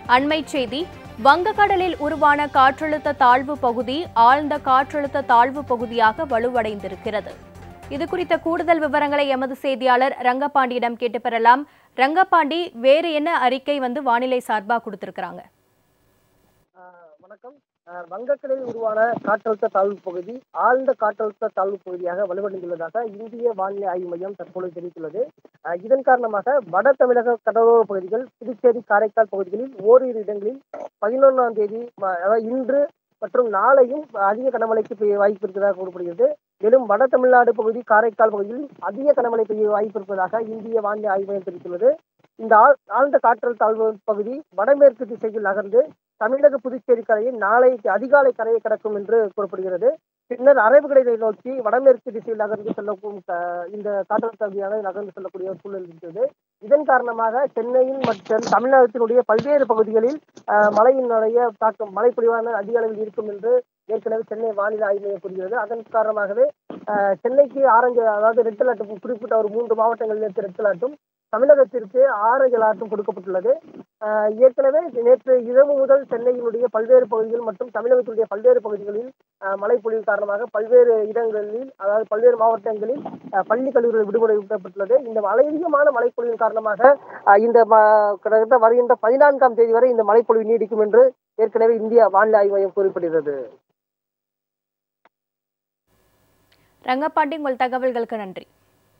அண்மைச் செய்தி வங்கக்கடலில் உருவான காற்றழுத்த தாழ்வு பகுதி ஆழ்ந்த காற்றழுத்த தாழ்வு பகுதியாக வலுவடைந்திருக்கிறது இது குறித்த கூடுதல் விவரங்களை எமது செய்தியாளர் ரங்கபாண்டியிடம் கேட்டு பெறலாம் ரங்கபாண்டி வேறு என்ன அறிக்கை வந்து வானிலை சார்பா கொடுத்திருக்கிறாங்க ஆஹ் வணக்கம் ஆஹ் வங்கக்கடலில் உருவான காற்றழுத்த தாழ்வு பகுதி ஆழ்ந்த காற்றழுத்த தாழ்வு பகுதியாக வலுவடைந்துள்ளதாக இந்திய வானிலை ஆய்வு மையம் தற்பொழுது தெரிவித்துள்ளது ஆஹ் இதன் காரணமாக வட தமிழக கடலோர பகுதிகள் புதுச்சேரி காரைக்கால் பகுதிகளில் ஓரிரு இடங்களில் பதினொன்றாம் தேதி ம- அதாவது இன்று மற்றும் நாளையும் அதிக கனமழைக்கு பெய்ய வாய்ப்பு இருப்பதாக கூறப்படுகிறது மேலும் வட தமிழ்நாடு பகுதி காரைக்கால் பகுதியில் அதிக கனமழை பெய்ய வாய்ப்பு இருப்பதாக இந்திய வானிலை ஆய்வு மையம் தெரிவித்துள்ளது இந்த ஆழ் ஆழ்ந்த காற்றழுத்த தாழ்வு பகுதி வடமேற்கு திசையில் நகர்ந்து தமிழக புதுச்சேரி கரையை நாளை அதிகாலை கரையை கடக்கும் என்று கூறப்படுகிறது பின்னர் அரபிக்கடலை நோக்கி வடமேற்கு திசையில் நகர்ந்து செல்லக்கும் க- இந்த காற்றழுத்த பகுதியாக நகர்ந்து செல்லக்கூடிய ஒரு சூழல் இருக்கிறது இதன் காரணமாக சென்னையின் மற்றும் தமிழகத்தினுடைய பல்வேறு பகுதிகளில் ஆஹ், மழையினுடைய தாக்கம் மழை பொழிவான அதிக அளவில் இருக்கும் என்று ஏற்கனவே சென்னை வானிலை ஆய்வு மையம் கூறுகிறது அதன் காரணமாகவே ஆஹ், சென்னைக்கு ஆரஞ்சு அதாவது ரெட் அலர்ட் குறிப்பிட்ட ஒரு மூன்று மாவட்டங்களில் நேற்று ரெட் அலர்ட்டும் தமிழகத்திற்கு ஆரஞ்சு அலர்ட்டும் கொடுக்கப்பட்டுள்ளது ஆஹ், ஏற்கனவே நேற்று இரவு முதல் சென்னையினுடைய பல்வேறு பகுதிகள் மற்றும் தமிழகத்தினுடைய பல்வேறு பகுதிகளில் ஆஹ், மழை பொழிவு காரணமாக பல்வேறு இடங்களில் அதாவது பல்வேறு மாவட்டங்களில் ஆஹ், பள்ளி கல்லூரிகள் விடுமுறை விடப்பட்டுள்ளது இந்த மழை அதிகமான மழைப்பொழிவின் காரணமாக ஆஹ், இந்த ம- கிட்டத்தட்ட வருகின்ற பதினான்காம் தேதி வரை இந்த மழைப்பொழிவு நீடிக்கும் என்று ஏற்கனவே இந்திய வானிலை ஆய்வு மையம் குறிப்பிடுகிறது ரங்கபாண்டி உங்கள் தகவல்களுக்கு நன்றி